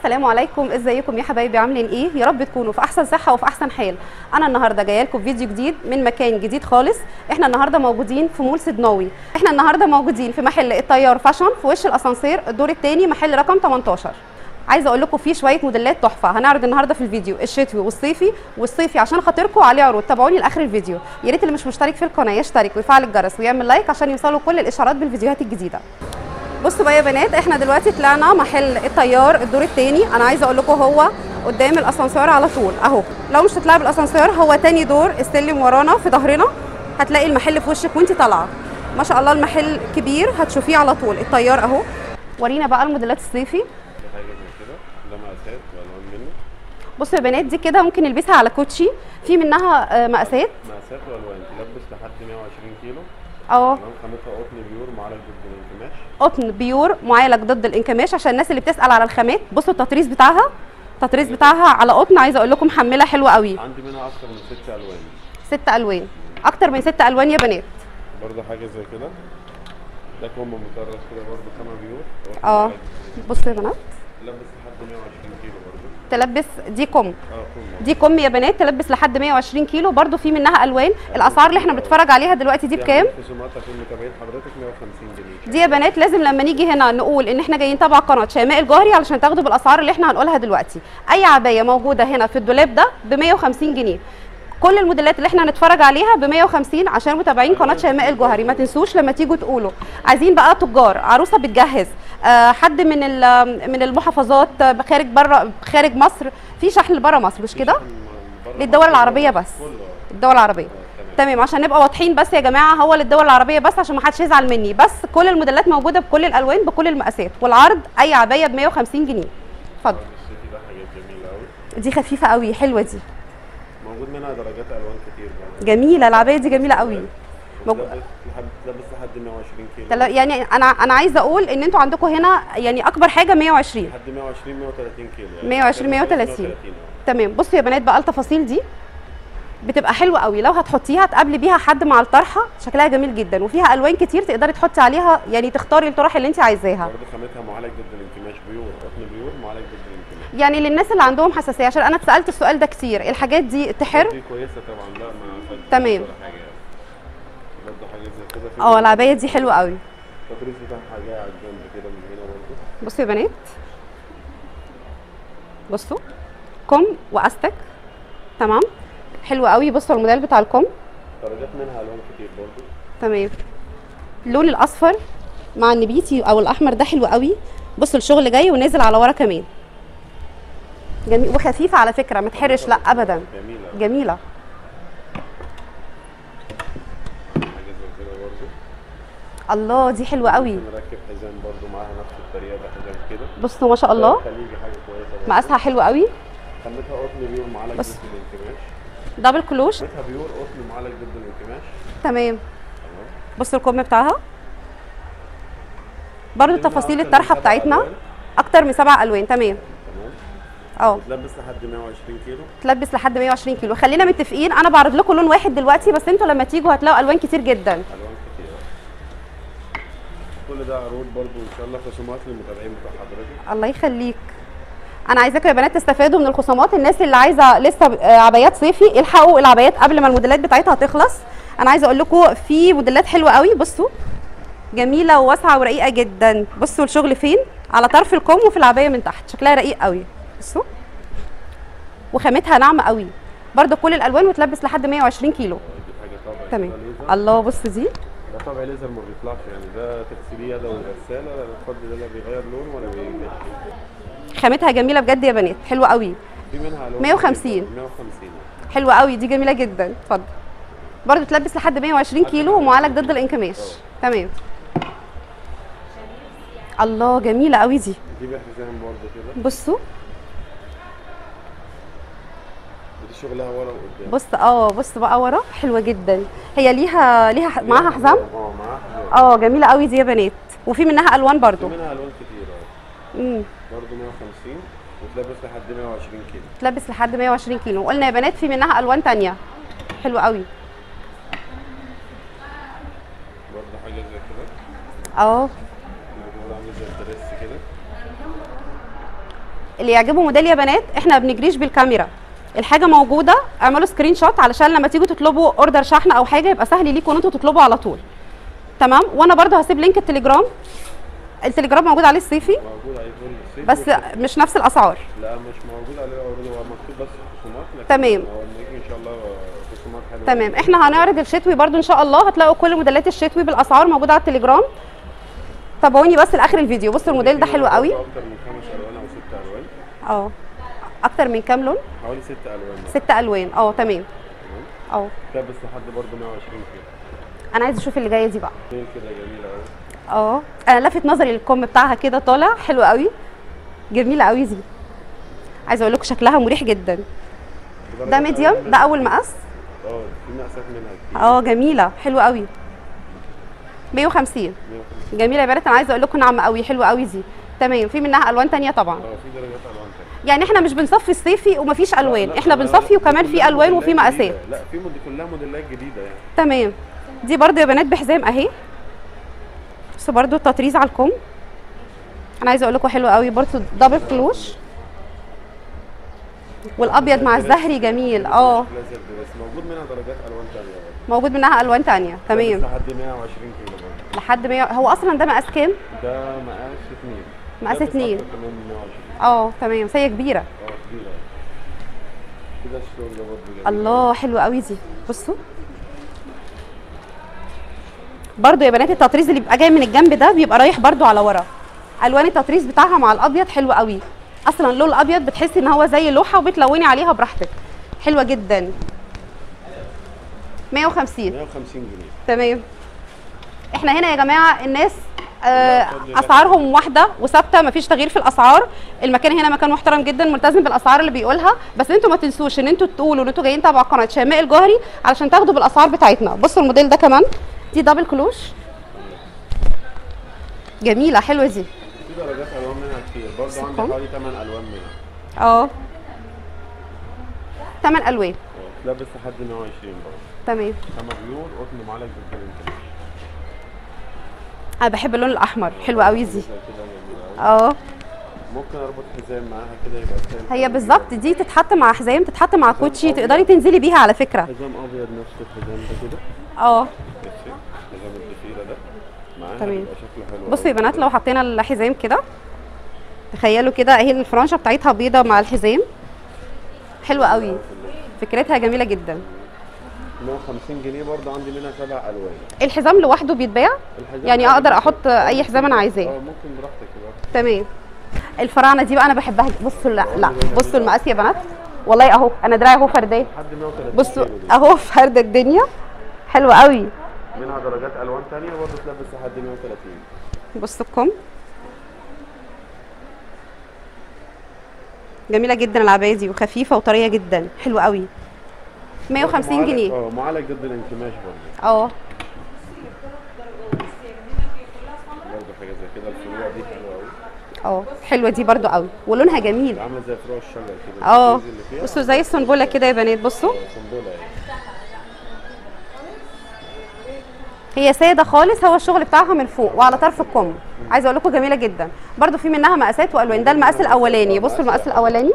السلام عليكم ازيكم يا حبايبي عاملين ايه يا رب تكونوا في احسن صحه وفي احسن حال انا النهارده جايه لكم فيديو جديد من مكان جديد خالص احنا النهارده موجودين في مول سدناوي احنا النهارده موجودين في محل الطيار فاشن في وش الاسانسير الدور الثاني محل رقم 18 عايزه اقول لكم في شويه موديلات تحفه هنعرض النهارده في الفيديو الشتوي والصيفي والصيفي عشان خاطركم عليه عروض تابعوني لاخر الفيديو يا ريت اللي مش مشترك في القناه يشترك ويفعل الجرس ويعمل لايك عشان يوصلوا كل الاشعارات بالفيديوهات الجديده بصوا بقى يا بنات احنا دلوقتي طلعنا محل الطيار الدور الثاني انا عايزه اقول لكم هو قدام الاسانسير على طول اهو لو مش هتطلعي بالاسانسير هو تاني دور السلم ورانا في ظهرنا هتلاقي المحل في وشك وانت طالعه ما شاء الله المحل كبير هتشوفيه على طول الطيار اهو ورينا بقى الموديلات الصيفي في حاجه زي كده ده مقاسات والوان منه بصوا يا بنات دي كده ممكن نلبسها على كوتشي في منها آه، مقاسات مقاسات والوان تلبس لحد 120 كيلو اه تمام خامتها قطن بيور معالج ضد الانكماش قطن بيور معالج ضد الانكماش عشان الناس اللي بتسال على الخامات بصوا التطريز بتاعها التطريز بتاعها على قطن عايزه اقول لكم محمله حلوه قوي عندي منها اكتر من ست الوان ست الوان اكتر من ست الوان يا بنات برضه حاجه زي كده ده كومبو مطرز كده برضه خامه بيور قطن اه معالج ضد بصوا يا بنات تلبس لحد 120 كيلو برضه تلبس دي كم اه كومبو دي كم يا بنات تلبس لحد 120 كيلو برضو في منها الوان الاسعار اللي احنا بنتفرج عليها دلوقتي دي بكام في خصومات عشان متابعين حضرتك 150 جنيه دي يا بنات لازم لما نيجي هنا نقول ان احنا جايين تبع قناه شيماء الجوهري علشان تاخدوا بالاسعار اللي احنا هنقولها دلوقتي اي عبايه موجوده هنا في الدولاب ده ب 150 جنيه كل الموديلات اللي احنا هنتفرج عليها ب 150 عشان متابعين قناه شيماء الجوهري ما تنسوش لما تيجوا تقولوا عايزين بقى تجار عروسه بتجهز آه حد من ال- من المحافظات آه، خارج بره خارج مصر في شحن لبره مصر مش كده للدول العربيه بس كله الدول العربيه تمام عشان نبقى واضحين بس يا جماعه هو للدول العربيه بس عشان ما حدش يزعل مني بس كل الموديلات موجوده بكل الالوان بكل المقاسات والعرض اي عبايه ب 150 جنيه اتفضل السيتي ده حاجات جميله قوي دي خفيفه قوي حلوه دي موجود منها درجات الوان كتير برضه جميله العبايه دي جميله قوي موجود- تلبس لحد تلبس لحد 120 كيلو تلا- يعني انا انا عايزه اقول ان انتوا عندكم هنا يعني اكبر حاجه 120 لحد 120 130 كيلو يعني 120 130 آه. تمام بصوا يا بنات بقى التفاصيل دي بتبقى حلوه قوي لو هتحطيها تقابلي بيها حد مع الطرحه شكلها جميل جدا وفيها الوان كتير تقدري تحطي عليها يعني تختاري الطرح اللي انت عايزاها برضه خامتها معالج ضد الانكماش بيور قطن بيور معالج ضد الانكماش يعني للناس اللي عندهم حساسيه عشان انا اتسالت السؤال ده كتير الحاجات دي تحر دي كويسه طبعا لا ما فاتش تمام. ولا حاجه يعني برضه حاجه زي كده في اه العبايه دي حلوه قوي التطريز بتاعها جاي على الجنب كده من هنا برضه بصوا يا بنات بصوا كم واستك تمام حلو قوي بصوا الموديل بتاع الكم درجات منها الوان كتير برضه تمام اللون الاصفر مع النبيتي او الاحمر ده حلو قوي بصوا الشغل جاي ونازل على ورا كمان جميل وخفيفه على فكره ما تحرش لا ابدا جميله جميله حاجه زي كده برضه الله دي حلوه قوي نركب حزام برضه معاها نفس الطريقه ده حزام كده بصوا ما شاء الله خليجي حاجه كويسه برضه. مقاسها حلو قوي خامتها قطن بيور معالج ضد بص. الانكماش دبل كلوش خامتها بيور قطن معالج ضد الانكماش تمام تمام بصوا الكم بتاعها برضو منها تفاصيل أكتر من الطرحه سبع بتاعتنا ألوان. اكتر من سبع الوان تمام تمام اه تلبس لحد 120 كيلو تلبس لحد 120 كيلو خلينا متفقين انا بعرض لكم لون واحد دلوقتي بس انتوا لما تيجوا هتلاقوا الوان كتير جدا الوان كتير كل ده عروض برضو ان شاء الله خصومات للمتابعين بتوع حضرتك الله يخليك انا عايزاكم يا بنات تستفادوا من الخصومات الناس اللي عايزه لسه آه، عبايات صيفي الحقوا العبايات قبل ما الموديلات بتاعتها تخلص انا عايزه اقول لكم في موديلات حلوه قوي بصوا جميله وواسعه ورقيقه جدا بصوا الشغل فين على طرف الكم وفي العبايه من تحت شكلها رقيق قوي بصوا وخامتها ناعمه قوي برضو كل الالوان وتلبس لحد 120 كيلو دي حاجه طبع تمام كده ليزر. الله بص دي ده طبع ليزر ما بيطلعش يعني ده تغسيليه يدوي غساله لا بفضل ده لا بيغير لون ولا بيمشي خامتها جميله بجد يا بنات حلوه قوي في منها الوان 150. كتير برضو. 150 حلوه قوي دي جميله جدا اتفضل برضو تلبس لحد 120 كيلو ومعالج ضد الانكماش تمام الله جميله قوي دي دي بحزام برضو كده بصوا ودي شغلها ورا وقدام بص اه بص بقى ورا حلوه جدا هي ليها ليها ح- معاها حزام اه معاها حزام اه جميله قوي دي يا بنات وفي منها الوان في برضو منها الوان كتير اه امم برضو 150 وتلبس لحد 120 كيلو تلبس لحد 120 كيلو وقلنا يا بنات في منها الوان تانية حلوه قوي برضو حاجه زي كده اه الموضوع عامل زي الدريس كده اللي يعجبه موديل يا بنات احنا ما بنجريش بالكاميرا الحاجه موجوده اعملوا سكرين شوت علشان لما تيجوا تطلبوا اوردر شحن او حاجه يبقى سهل ليكم ان انتوا تطلبوا على طول تمام وانا برضو هسيب لينك التليجرام التليجرام موجود عليه الصيفي موجود عليه كل الصيف بس والشتاء. مش نفس الاسعار لا مش موجود عليه عروض هو مكتوب بس خصومات لكن تمام. هو النجم ان شاء الله خصومات حلوه تمام احنا هنعرض الشتوي برضو ان شاء الله هتلاقوا كل موديلات الشتوي بالاسعار موجوده على التليجرام تابعوني بس لاخر الفيديو بصوا الموديل ده حلو قوي اكتر من خمس الوان او ست الوان اه اكتر من كام لون حوالي ست الوان ست الوان اه تمام اه ده بس لحد برضه 120 كيلو انا عايزه اشوف اللي جايه دي بقى دي كده جميله قوي اه انا لفت نظري الكم بتاعها كده طالع حلو قوي جميله قوي دي عايزه اقول لكم شكلها مريح جدا ده ميديوم ده اول مقاس اه في مقاسات منها كتير اه جميله حلوه قوي 150 150 جميله يا بنات انا عايزه اقول لكم ناعمه قوي حلوه قوي دي تمام في منها الوان تانية طبعا اه في درجات الوان تانية يعني احنا مش بنصفي الصيفي ومفيش الوان لا، احنا لا، بنصفي لا، وكمان كلها في الوان وفي موديلات مقاسات جديدة. لا في موديل كلها موديلات جديده يعني تمام دي برضو يا بنات بحزام اهي بس برضو التطريز على الكم انا عايزه اقول لكم حلو قوي برضو دبل كلوش والابيض مع الزهري جميل اه لازم بس موجود منها درجات الوان تانية برضه موجود منها الوان تانية تمام بس لحد 120 كيلو برضه لحد 100 هو اصلا ده مقاس كام ده مقاس اتنين مقاس ده بس اتنين. أكتر كمان من 120 اه تمام سيه كبيره اه كبيرة كده الشغل ده برضه جميل. الله حلو قوي دي بصوا برضو يا بنات التطريز اللي بيبقى جاي من الجنب ده بيبقى رايح برضو على ورا الوان التطريز بتاعها مع الابيض حلو قوي اصلا اللون الابيض بتحسي ان هو زي لوحه وبتلوني عليها براحتك حلوه جدا 150 150 جنيه تمام احنا هنا يا جماعه الناس آه اسعارهم واحده وثابته مفيش تغيير في الاسعار المكان هنا مكان محترم جدا ملتزم بالاسعار اللي بيقولها بس انتوا ما تنسوش ان انتوا تقولوا ان انتوا جايين تبع قناه شيماء الجوهري علشان تاخدوا بالاسعار بتاعتنا بصوا الموديل ده كمان دي دبل كلوش جميله حلوه دي في درجات الوان منها كتير برضه عندي سكون. حوالي 8 الوان منها اه ثمان الوان اه ده بس لحد 120 برضه تمام خامة بيور قطن معالج بالجلد انا بحب اللون الاحمر حلو قوي دي كده جميلة أوي. اه ممكن اربط حزام معاها كده يبقى ستايل هي حلو. بالظبط دي تتحط مع حزام تتحط مع كوتشي تقدري تنزلي بيها على فكره حزام ابيض نفس الحزام ده كده اه بصي حزام الضفيره ده معاها تمام. بيبقى شكله حلو بصوا يا أوي. بنات لو حطينا الحزام كده تخيلوا كده اهي الفرنشه بتاعتها بيضه مع الحزام حلوه قوي فكرتها جميله جدا 150 جنيه برضه عندي منها سبع الوان الحزام لوحده بيتباع الحزام يعني عادي اقدر ممكن- احط اي حزام انا عايزاه اه ممكن براحتك بقى تمام الفراعنه دي بقى انا بحبها جدا. بصوا لا لا بصوا المقاس يا بنات والله اهو انا دراعي اهو فرداه لحد 130 بصوا كيلو دي. اهو فرد الدنيا حلوه قوي منها درجات الوان ثانيه برضه تلبس لحد 130 بصوا الكم جميله جدا العبايه دي وخفيفه وطريه جدا حلوه قوي 150 معالج- جنيه اه معالج ضد الانكماش برضه اه برضه حاجه زي كده الفروع دي حلوه قوي اه حلوه دي برضو قوي ولونها جميل عامله زي فروع الشجر كده اه الكيز اللي فيها بصوا زي السنبله كده يا بنات بصوا سنبله يعني هي ساده خالص هو الشغل بتاعها من فوق وعلى طرف الكم عايزه اقول لكم جميله جدا برضو في منها مقاسات والوان ده المقاس الاولاني بصوا المقاس الاولاني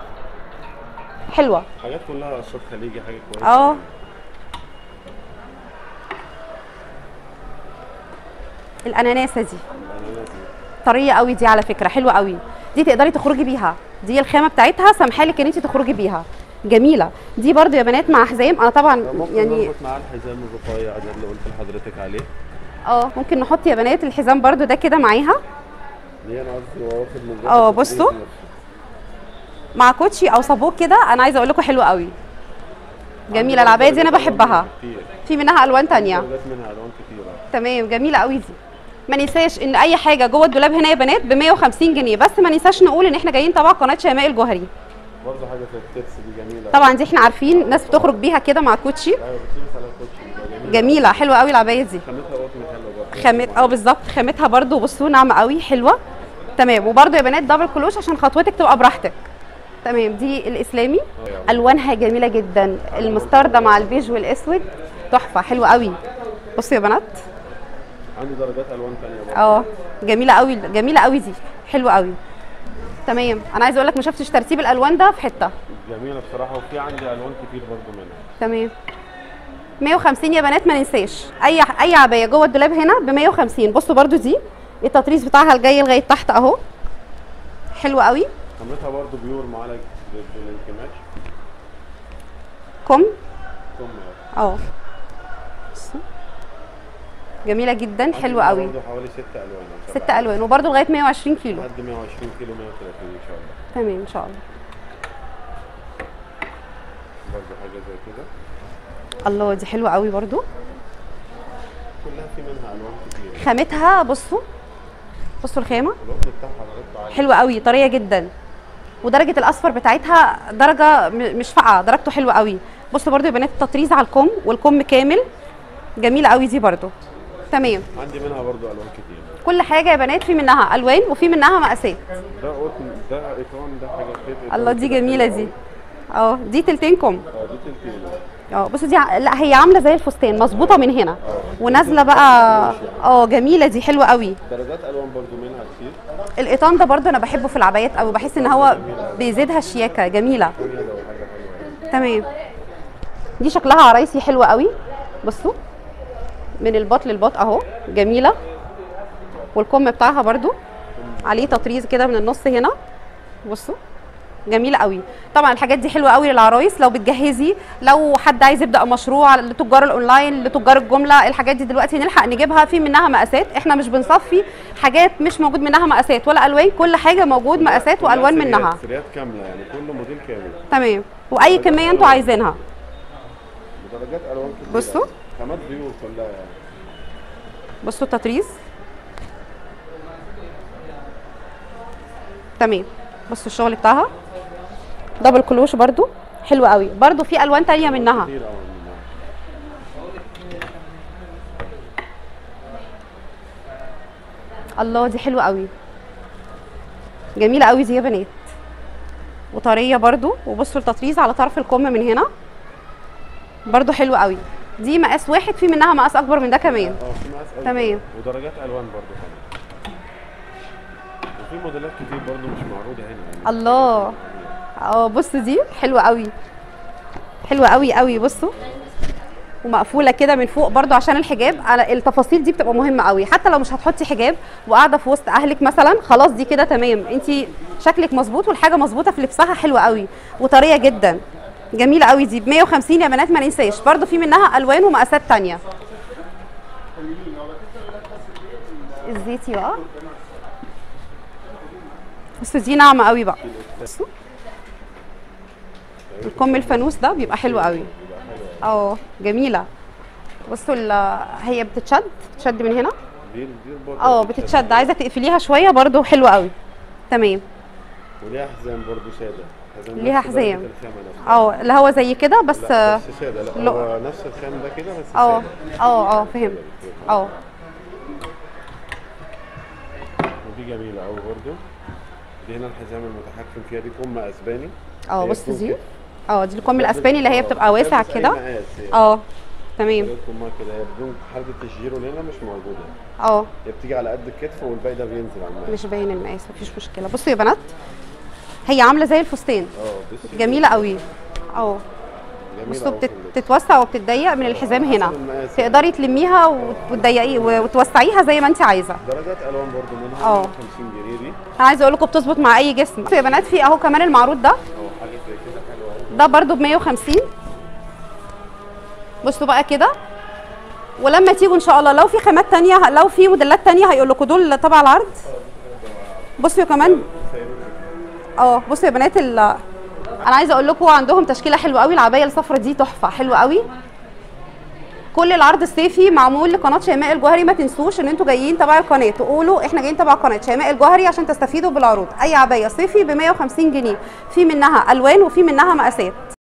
حلوه حاجات كلها قصات خليجي حاجه كويسه اه الاناناسه دي الأناناس دي. طريه قوي دي على فكره حلوه قوي دي تقدري تخرجي بيها دي الخامه بتاعتها سامحالك ان انت تخرجي بيها جميله دي برضو يا بنات مع حزام انا طبعا ممكن يعني نربط معاه الحزام الرفيع ده اللي قلت لحضرتك عليه اه ممكن نحط يا بنات الحزام برضو ده كده معاها دي انا قصدي هو واخد من اه، الربط بصوا. الإيد نفسه. مع كوتشي او صابوك كده انا عايزه اقول لكم حلو قوي جميله العبايه دي انا بحبها كتير في منها الوان تانية درجات منها الوان كتير اه. تمام جميله قوي دي ما ننساش ان اي حاجه جوه الدولاب هنا يا بنات ب 150 جنيه بس ما ننساش نقول ان احنا جايين تبع قناه شيماء الجوهري برضه حاجه زي التبس دي جميله طبعا دي احنا عارفين ناس بتخرج بيها كده مع كوتشي ايوه بتلبس على الكوتشي بيبقى جميل جميله حلوه قوي العبايه دي خامتها قطن حلوه برضه خامت اه بالظبط خامتها برضو بصوا ناعمه قوي حلوه تمام وبرضو يا بنات دبل كلوش عشان خطوتك تبقى براحتك تمام دي الاسلامي اه يعني. الوانها جميله جدا المستردة مع البيج والاسود تحفه حلوه قوي بصوا يا بنات عندي درجات الوان ثانيه برضه اه جميله قوي جميله قوي دي حلوه قوي تمام انا عايزه اقول لك ما شفتش ترتيب الالوان ده في حته جميله بصراحه وفي عندي الوان كتير برضو منها تمام 150 يا بنات ما ننساش اي اي عبايه جوه الدولاب هنا ب 150 بصوا برده دي التطريز بتاعها الجاي لغايه تحت اهو حلو قوي خامتها برضو بيور معالج ضد الانكماش كم كم اه بصوا. جميله جدا حلوه قوي برضو حوالي ست الوان أو ست سبع الوان وبرده لغايه 120 كيلو لحد 120 كيلو 130 ان شاء الله تمام ان شاء الله برضو حاجه زي كده الله دي حلوه قوي برده كلها في منها الوان كتير خامتها بصوا بصوا الخامه الوقت بتاعها درجته عاليه حلوه قوي طريه جدا ودرجه الاصفر بتاعتها درجه م- مش فاقعه درجته حلوه قوي بصوا برده يا بنات التطريز على الكم والكم كامل جميله قوي دي برده تمام عندي منها برضو الوان كتير كل حاجه يا بنات في منها الوان وفي منها مقاسات ده قطن ده ايقون ده حاجه خيط إيقون الله دي كده جميله حلوة دي أوي. اه دي تلتينكم اه دي تلتين اه بصوا دي ع- لا هي عامله زي الفستان مظبوطه من هنا ونازله بقى اه جميله دي حلوه قوي درجات الوان برضو منها كتير القيطان ده برده انا بحبه في العبايات قوي بحس ان هو بيزيدها شياكه جميله جميله وحاجه حلوه تمام دي شكلها عرايسي حلوه قوي بصوا من الباط للباط اهو جميله والكم بتاعها برده عليه تطريز كده من النص هنا بصوا جميله قوي طبعا الحاجات دي حلوه قوي للعرايس لو بتجهزي لو حد عايز يبدا مشروع لتجار الاونلاين لتجار الجمله الحاجات دي دلوقتي نلحق نجيبها في منها مقاسات احنا مش بنصفي حاجات مش موجود منها مقاسات ولا الوان كل حاجه موجود مقاسات كلها والوان سريات- منها سريات كامله يعني كل موديل كامل تمام واي كميه انتوا عايزينها بدرجات الوان كتير بصوا. خامات بيور كلها يعني بصوا التطريز تمام بصوا الشغل بتاعها دبل كلوش برضو حلو قوي برضو في الوان تانية منها كتير قوي منها الله دي حلوه قوي جميله قوي دي يا بنات وطريه برضو وبصوا التطريز على طرف الكم من هنا برضو حلو قوي دي مقاس واحد في منها مقاس اكبر من ده كمان اه في مقاس قوي تمام. ودرجات الوان برضو كمان وفي موديلات كتير برضو مش معروضه هنا يعني الله اه بصوا دي حلوه قوي حلوه قوي قوي بصوا ومقفوله كده من فوق برضو عشان الحجاب على التفاصيل دي بتبقى مهمه قوي حتى لو مش هتحطي حجاب وقاعده في وسط اهلك مثلا خلاص دي كده تمام انت شكلك مظبوط والحاجه مظبوطه في لبسها حلوه قوي وطريه جدا جميله قوي دي ب 150 يا بنات ما ننساش برضو في منها الوان ومقاسات تانية الزيتي بقى بصوا دي ناعمه قوي بقى بصوا الكم الفانوس ده بيبقى حلو قوي اه جميله بصوا ال- هي بتتشد بتتشد من هنا دي دي البطل اه بتتشد عايزه تقفليها شويه برضو حلوه قوي تمام وليها حزام برضو ساده حزام ليها نفس درجة حزام. الخامة نفسها. اه اللي هو زي كده بس لا بس ساده لا لو- هو نفس الخام ده كده بس اه ساده اه اه فهمت اه ودي جميله قوي برضو دي هنا الحزام المتحكم فيها دي كم اسباني اه هي بص بتكون دي كده. اه دي الكم الاسباني اللي هي آه، بتبقى واسعه بتلبس أي كده مقاس يعني. اه تمام طريقة كمها كده هي بدون حركه التشجير هنا مش موجوده اه هي بتيجي على قد الكتف والباقي ده بينزل على المقاس مش باين المقاس مفيش مشكله بصوا يا بنات هي عامله زي الفستان اه بصي جميله قوي اه جميله بصوا أوي في بتت- اللبس. بتتوسع وبتتضيق من الحزام هنا حسب المقاس. تقدري تلميها وت- وتضيقي وتوسعيها زي ما انت عايزه درجات الوان برضو منها اه. 50 جنيه دي انا عايزه اقول لكم بتظبط مع اي جسم بصوا يا بنات في اهو كمان المعروض ده او حاجه زي كده حلوه قوي ده برضو ب 150 بصوا بقى كده ولما تيجوا ان شاء الله لو في خامات تانية لو في موديلات تانية هيقول لكم دول تبع العرض بصوا كمان اه بصوا يا بنات ال انا عايزه اقول لكم عندهم تشكيله حلوه قوي العبايه الصفرا دي تحفه حلوه قوي كل العرض الصيفي معمول لقناه شيماء الجوهري ما تنسوش ان انتوا جايين تبع القناه تقولوا احنا جايين تبع قناه شيماء الجوهري عشان تستفيدوا بالعروض اي عبايه صيفي ب 150 جنيه في منها الوان وفي منها مقاسات